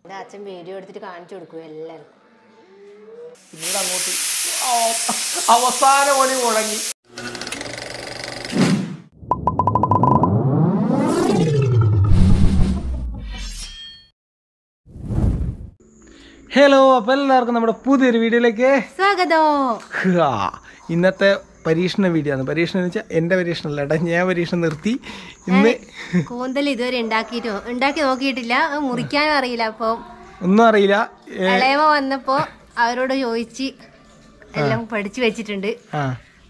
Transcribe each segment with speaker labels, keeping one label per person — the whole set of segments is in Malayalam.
Speaker 1: എൻ്റെ അച്ഛൻ വീഡിയോ എടുത്തിട്ട് കാണിച്ചു കൊടുക്കും എല്ലാവരും
Speaker 2: പിന്നീട് അങ്ങോട്ട് ആ- അവസാന പണി മുടങ്ങി ഹലോ അപ്പോൾ എല്ലാവർക്കും നമ്മുടെ പുതിയൊരു വീഡിയോയിലേക്ക്
Speaker 1: സ്വാഗതം
Speaker 2: ഹാ, ഇന്നത്തെ പരീക്ഷണ വീഡിയോ ആണ് പരീക്ഷണം എന്ന് വെച്ചാൽ എൻ്റെ പരീക്ഷണമല്ല ഏട്ടാ ഞാൻ പരീക്ഷണം നിർത്തി ഇന്ന്
Speaker 1: കൂന്തൽ ഇതുവരെ ഉണ്ടാക്കിയിട്ടോ ഉണ്ടാക്കി നോക്കിയിട്ടില്ല അത് മുറിക്കാനും അറിയില്ല അപ്പൊ
Speaker 2: ഒന്നും അറിയില്ല ഏ,
Speaker 1: ഇളയവ വന്നപ്പോ അവരോട് ചോദിച്ച് എല്ലാം പഠിച്ചു വെച്ചിട്ടുണ്ട്
Speaker 2: ആ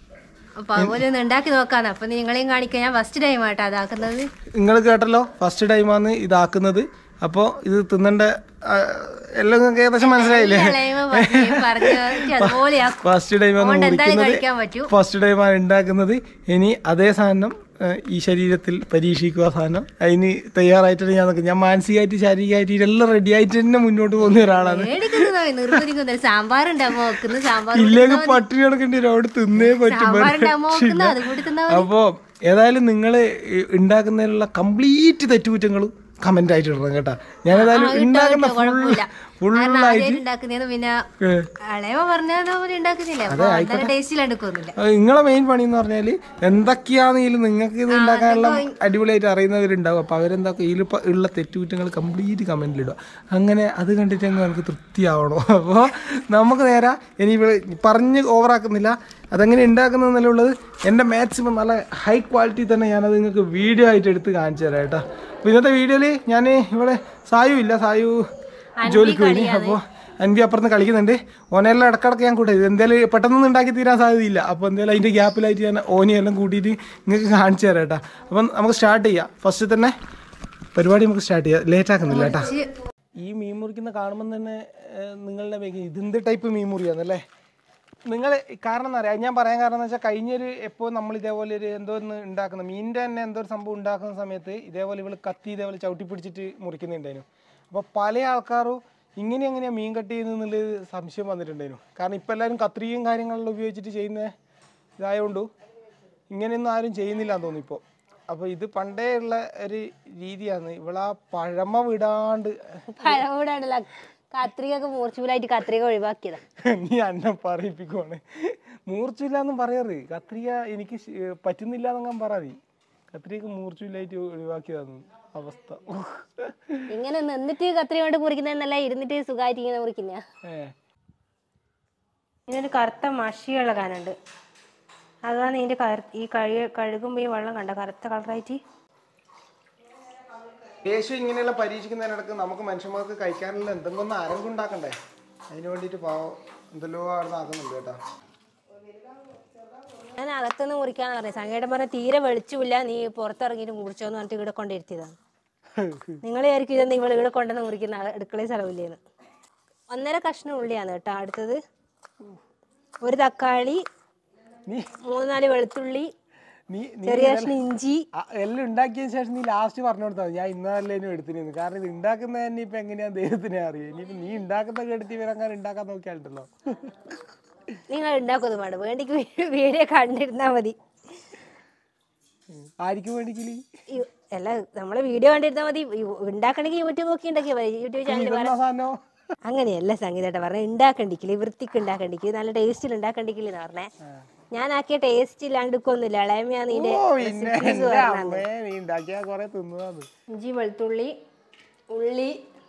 Speaker 1: അപ്പൊ അതുപോലെ ഒന്ന് ഉണ്ടാക്കി നോക്കാന്ന് അപ്പൊ നിങ്ങളെയും കാണിക്കാൻ ഞാൻ ഫസ്റ്റ് ടൈം ആട്ടോ അതാക്കുന്നത്
Speaker 2: നിങ്ങൾ കേട്ടല്ലോ ഫസ്റ്റ് ടൈമാണ് ഇതാക്കുന്നത് അപ്പോൾ ഇത് തിന്നേണ്ട ആ, എല്ലാം നിങ്ങൾക്ക് ഏകദേശം മനസ്സിലായില്ലേ
Speaker 1: ഇളയവ പറഞ്ഞ് പറഞ്ഞ് അതുപോലെ ആക്കും.
Speaker 2: ഫസ്റ്റ് ടൈമാണ്
Speaker 1: അതുകൊണ്ട് എന്തായാലും
Speaker 2: മുറിക്കുന്നത്
Speaker 1: കഴിക്കാൻ പറ്റൂ
Speaker 2: ഫസ്റ്റ് ടൈമാണ് ഉണ്ടാക്കുന്നത് ഇനി അതേ സാധനം ആ, ഈ ശരീരത്തിൽ പരീക്ഷിക്കുക സാധനം അതിന് തയ്യാറായിട്ടാണ് ഞാൻ നിൽക്കുന്നത് ഞാൻ മാനസികമായിട്ട് ശാരീരികമായിട്ട് എല്ലാം റെഡി ആയിട്ട് തന്നെ മുന്നോട്ട് പോകുന്ന ഒരാളാണ്
Speaker 1: മേടിക്കുന്നത് നിർബന്ധിക്കുന്നത് സാമ്പാർ ഉണ്ടാകുമ്പോ വെക്കുന്നു സാമ്പാർ
Speaker 2: ഇല്ലെങ്കിൽ പട്ടിണി കിടക്കേണ്ടി വരും അവിടെ തിന്നേ പറ്റും
Speaker 1: സാമ്പാർ ഉണ്ടാകുമ്പോ വെക്കുന്നു അത് കൂടി തിന്നാ മതി.
Speaker 2: അപ്പോൾ ഏതായാലും നിങ്ങൾ ഉണ്ടാക്കുന്നതിലുള്ള കംപ്ലീറ്റ് തെറ്റുകുറ്റങ്ങളും കമന്റ് ആയിട്ട് ഇടണം കേട്ടാ ഞാൻ ഏതായാലും ഉണ്ടാക്കുന്ന ഫുൾ
Speaker 1: കുഴപ്പമില്ല കാരണം
Speaker 2: ഫുള്ളായിട്ട്
Speaker 1: ആദ്യം ഉണ്ടാക്കുന്നത് പിന്നെ ഇളയവ പറഞ്ഞാൽ പോലെ ഉണ്ടാക്കുന്നില്ല അപ്പൊ നല്ല ടേസ്റ്റിൽ എടുക്കുന്നില്ല
Speaker 2: നിങ്ങളെ മെയിൻ പണി എന്ന് പറഞ്ഞാൽ എന്തൊക്കെയാണെങ്കിലും നിങ്ങൾക്ക് ഇത് ഉണ്ടാക്കാനുള്ള അടിപൊളിയായിട്ട് അറിയുന്നവരുണ്ടാവും അപ്പോൾ അവരെന്താക്കും ഇതിൽ ഉള്ള തെറ്റുകുറ്റങ്ങൾ കംപ്ലീറ്റ് കമൻറ്റിലിടുക അങ്ങനെ അത് കണ്ടിട്ട് അങ്ങ് നമുക്ക് തൃപ്തിയാവണോ അപ്പോൾ നമുക്ക് നേരെ ഇനി ഇവിടെ പറഞ്ഞ് ഓവറാക്കുന്നില്ല അതെങ്ങനെ ഉണ്ടാക്കുന്നതെന്നുള്ളത് എൻ്റെ മാക്സിമം നല്ല ഹൈ ക്വാളിറ്റി തന്നെ ഞാനത് നിങ്ങൾക്ക് വീഡിയോ ആയിട്ട് എടുത്ത് കാണിച്ചു തരാം കേട്ടോ അപ്പോൾ ഇന്നത്തെ വീഡിയോയിൽ ഞാൻ ഇവിടെ സായു ഇല്ല സായു ജോലിക്ക് വേണ്ടി അപ്പോൾ അൻവി അപ്പുറത്ത് കളിക്കുന്നുണ്ട് ഓനെല്ലാം ഇടക്കിടക്ക് ഞാൻ കൂട്ടി എന്തായാലും പെട്ടെന്നൊന്നും ഉണ്ടാക്കി തീരാൻ സാധ്യതയില്ല അപ്പോൾ എന്തായാലും അതിൻ്റെ ഗ്യാപ്പിലായിട്ട് ഞാൻ ഓനെയെല്ലാം കൂട്ടിയിട്ട് നിങ്ങൾക്ക് കാണിച്ചു തരാം കേട്ടോ അപ്പം നമുക്ക് സ്റ്റാർട്ട് ചെയ്യാം ഫസ്റ്റ് തന്നെ പരിപാടി നമുക്ക് സ്റ്റാർട്ട് ചെയ്യാം ലേറ്റ് ആക്കുന്നില്ല കേട്ടോ ഈ മീൻ മുറിക്കുന്ന കാണുമ്പോൾ തന്നെ ഏഹ്, നിങ്ങളുടെ മേഖല ഇതെന്ത് ടൈപ്പ് മീൻ മുറിയാന്നല്ലേ നിങ്ങൾ കാരണം എന്താ പറയുക ഞാൻ പറയാൻ കാരണം എന്ന് വെച്ചാൽ കഴിഞ്ഞൊരു എപ്പോൾ നമ്മൾ ഇതേപോലെ ഒരു എന്തോ ഒന്ന് ഉണ്ടാക്കുന്ന മീനിൻ്റെ തന്നെ എന്തോ ഒരു സംഭവം ഉണ്ടാക്കുന്ന സമയത്ത് ഇതേപോലെ ഇവൾ കത്തി ഇതേപോലെ ചവിട്ടി പിടിച്ചിട്ട് മുറിക്കുന്നുണ്ടായിരുന്നു അപ്പോൾ പല ആൾക്കാരും ഇങ്ങനെ എങ്ങനെയാണ് മീൻ കട്ട് ചെയ്യുന്നതെന്നുള്ളത് സംശയം വന്നിട്ടുണ്ടായിരുന്നു കാരണം ഇപ്പോൾ എല്ലാവരും കത്രികയും കാര്യങ്ങളെല്ലാം ഉപയോഗിച്ചിട്ട് ചെയ്യുന്ന ഇതായതുകൊണ്ട് ഇങ്ങനെയൊന്നും ആരും ചെയ്യുന്നില്ല എന്ന് തോന്നുന്നു ഇപ്പോൾ അപ്പോൾ ഇത് പണ്ടേ ഉള്ള ഒരു രീതിയാണ് ഇവളാ പഴമ വിടാണ്ട്
Speaker 1: പഴമൂടാണല്ലോ കത്രിക മൂർച്ചൂലായിട്ട് കത്രിക ഒഴിവാക്കിയതാ
Speaker 2: നീ അന്നെ പറയിപ്പിക്കുവാണ് മൂർച്ചില്ല എന്നും പറയാറ് കത്രിക എനിക്ക് ശ- പറ്റുന്നില്ല എന്നങ്ങാൻ പറയാതി കത്രിക മൂർച്ചില്ലായിട്ട് ഒഴിവാക്കിയതാണ് അവസ്ഥ
Speaker 1: ഇങ്ങനെ നിന്നിട്ട് കത്രിക കൊണ്ട് മുറിക്കുന്നതെന്നല്ല ഇരുന്നിട്ട് സുഖമായിട്ട് ഇങ്ങനെ മുറിക്കുന്ന
Speaker 2: ഏ
Speaker 1: ഇതിനൊരു കറുത്ത മഷിയുള്ള കാനുണ്ട് അതാണ് ഇതിന്റെ കറു- ഈ കഴു കഴുകുമ്പോൾ ഈ വെള്ളം കണ്ട കറുത്ത കളറായിട്ട്
Speaker 2: യേശു ഇങ്ങനെയുള്ള പരീക്ഷിക്കുന്നതിനിടക്ക് നമുക്ക് മനുഷ്യന്മാർക്ക് കഴിക്കാനുള്ള എന്തെങ്കിലും ഒന്ന് അരങ്ങ് ഉണ്ടാക്കണ്ടേ അതിന് വേണ്ടിയിട്ട് പാവം എന്തെല്ലോ അവിടെ ആക്കുന്നുണ്ട് കേട്ടാ
Speaker 1: ഞാൻ അകത്തുനിന്ന് മുറിക്കാന്ന് പറഞ്ഞു സംഗീതം പറഞ്ഞ തീരെ വെളിച്ചമില്ല നീ പുറത്തിറങ്ങിയിട്ട് മുറിച്ചോന്ന് പറഞ്ഞിട്ട് ഇവിടെ കൊണ്ടിരുത്തിയതാണ് നിങ്ങൾ വിചാരിക്കും ഇതെന്താ ഇവിടെ ഇവിടെ കൊണ്ടുവന്ന് മുറിക്കുന്ന ആ അടുക്കളയിൽ സ്ഥലമില്ലേന്ന് ഒന്നര കഷ്ണം ഉള്ളിയാണ് കേട്ടോ അടുത്തത് ഒരു തക്കാളി
Speaker 2: നീ
Speaker 1: മൂന്ന് നാല് വെളുത്തുള്ളി
Speaker 2: നീ നീ
Speaker 1: ചെറിയ കഷ്ണം ഇഞ്ചി
Speaker 2: ആ, എല്ലാം ഉണ്ടാക്കിയതിന് ശേഷം നീ ലാസ്റ്റ് പറഞ്ഞു കൊടുത്താൽ മതി ഞാൻ ഇന്നല്ലേനും എടുത്തിരുന്നു കാരണം ഇത് ഉണ്ടാക്കുന്നത് തന്നെ ഇപ്പൊ എങ്ങനെയാ ദൈവത്തിനെ അറിയാം ഇനിയിപ്പോ നീ ഉണ്ടാക്കുന്ന കേട്ടിട്ട് ഇവരങ്ങനെ ഉണ്ടാക്കാൻ നോക്കിയാലുണ്ടല്ലോ
Speaker 1: നിങ്ങൾ ഉണ്ടാക്കുന്നത് വേണ്ട വേണ്ടിക്ക് വീഡിയോ കണ്ടിരുന്നാൽ മതി
Speaker 2: ആർക്കും വേണ്ടിക്കില്
Speaker 1: യു- അല്ല നമ്മളെ വീഡിയോ കണ്ടിരുന്നാൽ മതി യു- ഉണ്ടാക്കണമെങ്കിൽ യൂട്യൂബ് നോക്കി ഉണ്ടാക്കിയാൽ മതി യൂട്യൂബ് ചാനൽ
Speaker 2: ഇതെന്നാ സാധനോ
Speaker 1: അങ്ങനെയല്ല സംഗീതേട്ട പറഞ്ഞ ഉണ്ടാക്കണ്ടിക്കില്ല വൃത്തിക്ക് ഉണ്ടാക്കണ്ടിക്കില്ല നല്ല ടേസ്റ്റിൽ ഉണ്ടാക്കണ്ടിക്കില്ല എന്ന് പറഞ്ഞേ ഞാൻ ആക്കിയ ടേസ്റ്റ് ഇല്ലാണ്ടിക്കൊന്നുമില്ല ഇളയമയാണ് ഇതിന്റെ
Speaker 2: ഓ പിന്നെ എന്റെ അമ്മേ നീ ഉണ്ടാക്കിയാ കൊറേ തിന്നതാന്ന്
Speaker 1: ഇഞ്ചി വെളുത്തുള്ളി ഉള്ളി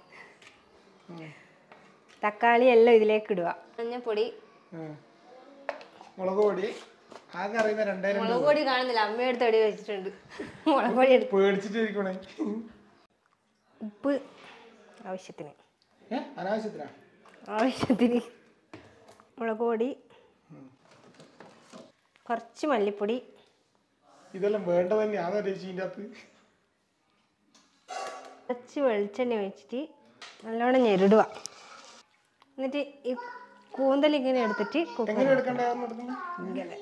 Speaker 1: തക്കാളി എല്ലാം ഇതിലേക്ക് ഇടുക മഞ്ഞപ്പൊടി
Speaker 2: ഉം. മുളക് പൊടി ആകെ അറിയുന്ന രണ്ടേ രണ്ട്
Speaker 1: മുളക് പൊടി കാണുന്നില്ല അമ്മയെടുത്ത് എടി വെച്ചിട്ടുണ്ട് മുളക് പൊടി എടുത്ത്
Speaker 2: പേടിച്ചിട്ടിരിക്കണേ
Speaker 1: ഉപ്പ് ആവശ്യത്തിന്
Speaker 2: ഏ അനാവശ്യത്തിനാ
Speaker 1: ആവശ്യത്തിന് മുളക് പൊടി കുറച്ച് മല്ലിപ്പൊടി
Speaker 2: ഇതെല്ലാം വേണ്ട തന്നെയാണോ ചേച്ചി ഇതിൻ്റെ അകത്ത്
Speaker 1: കുറച്ച് വെളിച്ചെണ്ണ ഒഴിച്ചിട്ട് നല്ലോണം ഞെരുടുക എന്നിട്ട് ഈ കൂന്തൽ ഇങ്ങനെ എടുത്തിട്ട് കുക്കർ
Speaker 2: എങ്ങനെ എടുക്കണ്ടേന്ന് എടുക്കുന്നത്
Speaker 1: ഇങ്ങനെ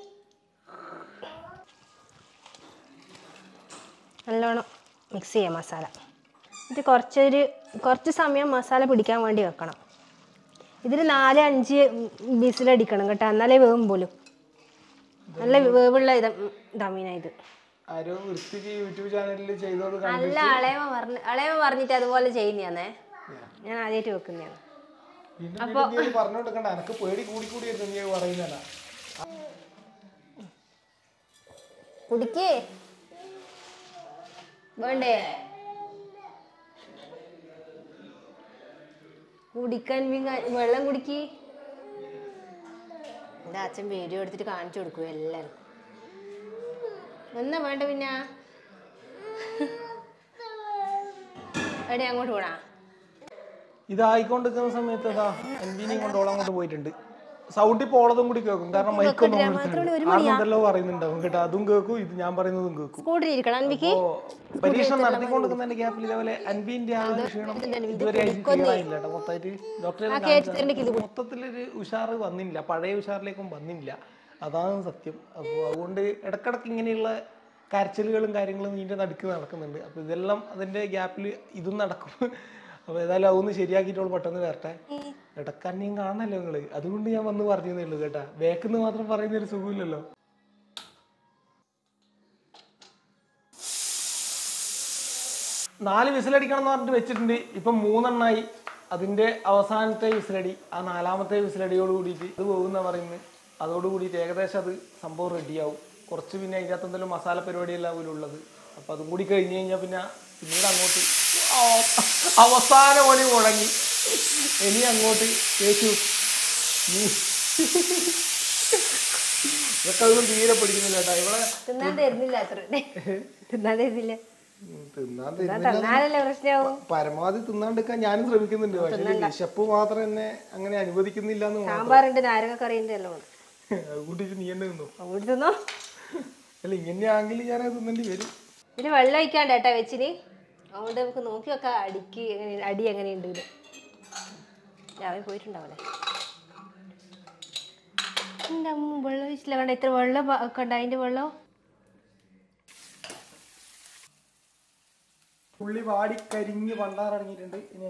Speaker 1: നല്ലോണം മിക്സ് ചെയ്യാം മസാല എന്നിട്ട് കുറച്ചൊരു കുറച്ച് സമയം മസാല പിടിക്കാൻ വേണ്ടി വെക്കണം ഇതിൽ നാല് അഞ്ച് ബിസിലടിക്കണം കേട്ടോ എന്നാലേ വേവും പോലും നല്ല വേവുള്ള ഇത ദമീന ഇത്
Speaker 2: ആരോ വൃത്തിക്ക് യൂട്യൂബ് ചാനലിൽ ചെയ്തത് കണ്ട്
Speaker 1: നല്ല അളയവ പറഞ്ഞ അളയവ പറഞ്ഞിട്ട് അതുപോലെ ചെയ്യുന്നയാന്നേ ഞാൻ ആദ്യമായിട്ട് വെക്കുന്നതാണ്
Speaker 2: പറഞ്ഞു കൊടുക്കണ്ട എനക്ക് പേടി കൂടി കൂടി വരുന്നു നീ പറയുന്നല്ല
Speaker 1: കുടിക്കേ വേണ്ടേ കുടിക്കാൻ വിങ്ങ- വെള്ളം കുടിക്ക് എൻ്റെ അച്ഛൻ വീഡിയോ എടുത്തിട്ട് കാണിച്ചു കൊടുക്കും എല്ലാവർക്കും എന്നാ വേണ്ട പിന്നെ എവിടെ അങ്ങോട്ട് പോണാ
Speaker 2: ഇതായിക്കൊണ്ടിരിക്കുന്ന സമയത്ത് അതാ എൻവിനെയും കൊണ്ട് ഓളം അങ്ങോട്ട് പോയിട്ടുണ്ട് സൗണ്ടിൽ പോളതും കൂടി കേൾക്കും കാരണം മൈക്കൊന്നും ആണെന്നല്ലോ പറയുന്നുണ്ടാവും കേട്ടോ അതും കേൾക്കും ഇത് ഞാൻ പറയുന്നതും കേൾക്കും
Speaker 1: സ്കൂട്ടറിൽ ഇരിക്കണം അൻവിക്ക്
Speaker 2: അപ്പോ പരീക്ഷണം നടത്തിക്കൊണ്ടിരിക്കുന്നതിന്റെ ഗ്യാപ്പിൽ ഇതേപോലെ അൻവിന്റെ ആ ഒരു ക്ഷീണം ഇതുവരെ ആയിട്ട് clear ആയില്ല കേട്ടോ മൊത്തമായിട്ട് ഡോക്ടറെ മൊത്തത്തിലൊരു ഉഷാറ് വന്നില്ല പഴയ ഉഷാറിലേക്കും വന്നില്ല അതാണ് സത്യം അപ്പോൾ അതുകൊണ്ട് ഇടക്കിടക്ക് ഇങ്ങനെയുള്ള കരച്ചിലുകളും കാര്യങ്ങളും ഇതിന്റെ നടുക്ക് നടക്കുന്നുണ്ട് അപ്പൊ ഇതെല്ലാം അതിന്റെ ഗ്യാപ്പിൽ ഇതും നടക്കും അപ്പൊ ഏതായാലും അതൊന്ന് ശരിയാക്കിയിട്ടുള്ളൂ പെട്ടെന്ന് വരട്ടെ ഇടക്കണ്ണിയും കാണണല്ലോ നിങ്ങള് അതുകൊണ്ട് ഞാൻ വന്ന് പറഞ്ഞതേ ഉള്ളൂ കേട്ടാ ബേക്കെന്ന് മാത്രം പറയുന്ന ഒരു സുഖമില്ലല്ലോ നാല് വിസിലടിക്കണം എന്ന് പറഞ്ഞിട്ട് വെച്ചിട്ടുണ്ട് ഇപ്പം മൂന്നെണ്ണായി അതിന്റെ അവസാനത്തെ വിസിലടി ആ നാലാമത്തെ വിസിലടിയോട് കൂടിയിട്ട് അത് പോകുന്ന പറയുന്നത് അതോട് കൂടിയിട്ട് ഏകദേശം അത് സംഭവം റെഡിയാവും കുറച്ച് പിന്നെ അതിൻ്റെ അകത്ത് എന്തെങ്കിലും മസാല പരിപാടിയെല്ലാം പോലും ഉള്ളത് അപ്പം അതും കൂടി കഴിഞ്ഞ് കഴിഞ്ഞാൽ പിന്നെ പിന്നീട് അങ്ങോട്ട് ആ- അവസാന പണി മുടങ്ങി ഇനി അങ്ങോട്ട് കേട്ടു നീ ഇതൊക്കെ അതൊന്നും തീരെ പിടിക്കുന്നില്ല കേട്ടോ ഇവിടെ
Speaker 1: തിന്നാൻ തരുന്നില്ല അത്ര തിന്നാൻ തരുന്നില്ല
Speaker 2: ഉം, തിന്നാൻ
Speaker 1: തിന്നാൻ തന്നാലല്ലേ പ്രശ്നമാവും
Speaker 2: പരമാവധി തിന്നാണ്ടിരിക്കാൻ ഞാനും ശ്രമിക്കുന്നുണ്ട് പക്ഷേ വിശപ്പ് മാത്രം എന്നെ അങ്ങനെ അനുവദിക്കുന്നില്ല എന്ന് മാത്രം
Speaker 1: സാമ്പാറുണ്ട് നാരങ്ങ കറിയുണ്ട് എല്ലാം ഉണ്ട്
Speaker 2: അത് കൂട്ടിട്ട് നീ എന്നെ തിന്നു
Speaker 1: അങ്ങോട്ട് തിന്നോ
Speaker 2: അല്ല ഇങ്ങനെയാണെങ്കിൽ ഞാൻ അത് തിന്നേണ്ടി വരും
Speaker 1: ഇതിന് വെള്ളം ഒഴിക്കാണ്ട് കേട്ടാ വെച്ചിന് അതുകൊണ്ട് നമുക്ക് നോക്കി വെക്കാം അടിക്ക് എങ്ങനെ അടി എങ്ങനെയുണ്ട് ഇത് രാവിലെ പോയിട്ടുണ്ടാവല്ലേ എൻ്റെ അമ്മ വെള്ളം ഒഴിച്ചില്ല കണ്ട ഇത്ര വെള്ളം പ- കണ്ട അതിൻ്റെ വെള്ളം
Speaker 2: പുള്ളി വാടി കരിഞ്ഞ് പണ്ടാറടങ്ങിയിട്ടുണ്ട് ഇനി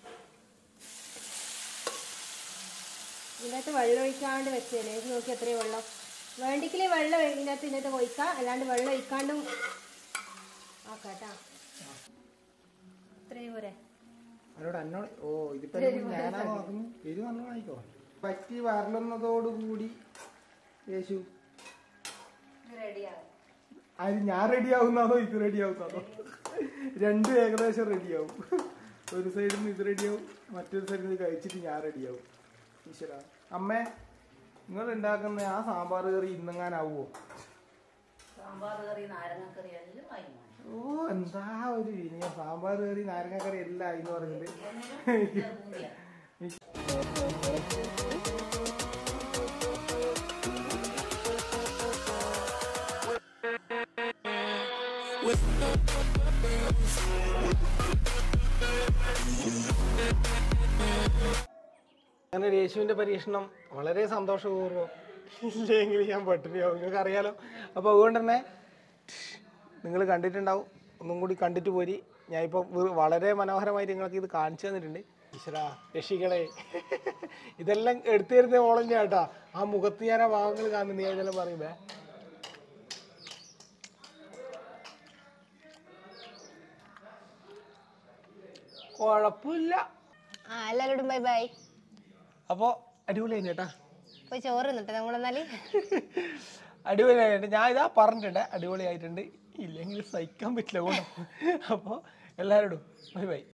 Speaker 1: ഇതിനകത്ത് വെള്ളം ഒഴിക്കാണ്ട് വെച്ചല്ലേ ഇത് നോക്കി എത്രയും വെള്ളം വേണ്ടിക്കില്ലേ വെള്ളം ഇതിനകത്ത് ഇതിനകത്ത് ഒഴിക്കാം അല്ലാണ്ട് വെള്ളം ഒഴിക്കാണ്ടും ആക്കാട്ടാ ഇത്രയും പോരെ
Speaker 2: അവരോട് എന്നോട് ഓ ഇതിപ്പോ ഞാനാണോ ആക്കുന്നു എരി നല്ലോണം ആയിക്കോ പറ്റി വരലുന്നതോടുകൂടി യേശു
Speaker 1: റെഡിയാവും
Speaker 2: അത് ഞാൻ റെഡി ആവുന്നതോ ഇത് റെഡി ആവുന്നതോ രണ്ടും ഏകദേശം റെഡിയാവും ഒരു സൈഡിൽ നിന്ന് ഇത് റെഡിയാവും മറ്റൊരു സൈഡിൽ നിന്ന് കഴിച്ചിട്ട് ഞാൻ റെഡിയാവും ഈശ്വര അമ്മേ നിങ്ങൾ ഉണ്ടാക്കുന്ന ആ സാമ്പാർ കറി ഇന്നെങ്ങാനാവുമോ ഓ എന്താ ഒരു വിനയം സാമ്പാർ കറി നാരങ്ങക്കറി എല്ലാം ആയി എന്ന് പറഞ്ഞത് അങ്ങനെ യേശുവിന്റെ പരീക്ഷണം വളരെ സന്തോഷപൂർവ്വം ഇല്ലെങ്കിൽ ഞാൻ പട്ടിണിയാവും നിങ്ങൾക്ക് അറിയാലോ അപ്പോൾ അതുകൊണ്ട് തന്നെ നിങ്ങൾ കണ്ടിട്ടുണ്ടാവും ഒന്നും കൂടി കണ്ടിട്ട് പോരി ഞാൻ ഇപ്പോൾ വളരെ മനോഹരമായിട്ട് നിങ്ങൾക്ക് ഇത് കാണിച്ചു തന്നിട്ടുണ്ട് ഈശ്വരാ രക്ഷിക്കണേ ഇതെല്ലാം എടുത്തു തരുന്ന ഓളം ഞാൻ കേട്ടാ ആ മുഖത്ത് ഞാൻ ആ ഭാഗങ്ങൾ കാണുന്നു ഞാൻ ഇതെല്ലാം പറയുമ്പേ കുഴപ്പമില്ല
Speaker 1: ആ എല്ലാവരോടും ബൈ ബൈ
Speaker 2: അപ്പോൾ അടിപൊളിയായി ചേട്ടാ
Speaker 1: പോയി ചോറ് നിന്നിട്ട് നമ്മളെന്നാല്
Speaker 2: അടിപൊളിയായിട്ടുണ്ട് ഞാൻ ഇതാ പറഞ്ഞിട്ടുണ്ട് അടിപൊളിയായിട്ടുണ്ട് ഇല്ലെങ്കിൽ സഹിക്കാൻ പറ്റില്ല അതുകൊണ്ട് അപ്പോൾ എല്ലാവരോടും ബൈ ബൈ